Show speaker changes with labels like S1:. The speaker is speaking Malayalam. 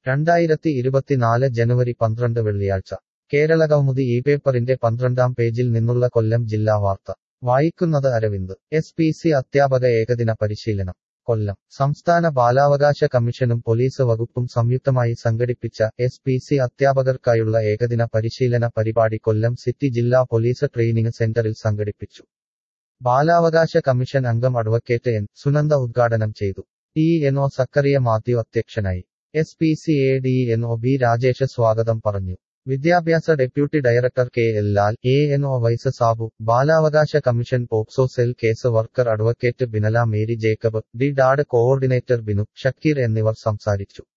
S1: രണ്ടായിരത്തി ഇരുപത്തിനാല് ജനുവരി പന്ത്രണ്ട് വെള്ളിയാഴ്ച കേരളകൗമുദി ഈ പേപ്പറിന്റെ പന്ത്രണ്ടാം പേജിൽ നിന്നുള്ള കൊല്ലം ജില്ലാ വാർത്ത വായിക്കുന്നത് അരവിന്ദ് എസ് പി സി അധ്യാപക ഏകദിന പരിശീലനം കൊല്ലം സംസ്ഥാന ബാലാവകാശ കമ്മീഷനും പോലീസ് വകുപ്പും സംയുക്തമായി സംഘടിപ്പിച്ച എസ് പി സി അധ്യാപകർക്കായുള്ള ഏകദിന പരിശീലന പരിപാടി കൊല്ലം സിറ്റി ജില്ലാ പോലീസ് ട്രെയിനിങ് സെന്ററിൽ സംഘടിപ്പിച്ചു ബാലാവകാശ കമ്മീഷൻ അംഗം അഡ്വക്കേറ്റ് എൻ സുനന്ദ ഉദ്ഘാടനം ചെയ്തു T N O Zacharia Mathew അധ്യക്ഷനായി S P C A D N O B Rajesh സ്വാഗതം പറഞ്ഞു വിദ്യാഭ്യാസ deputy director K L Lal A N O vice Sabu ബാലാവകാശ commission POCSO cell case worker advocate Binala Mary Jacob D dad coordinator Binu Shakir എന്നിവർ സംസാരിച്ചു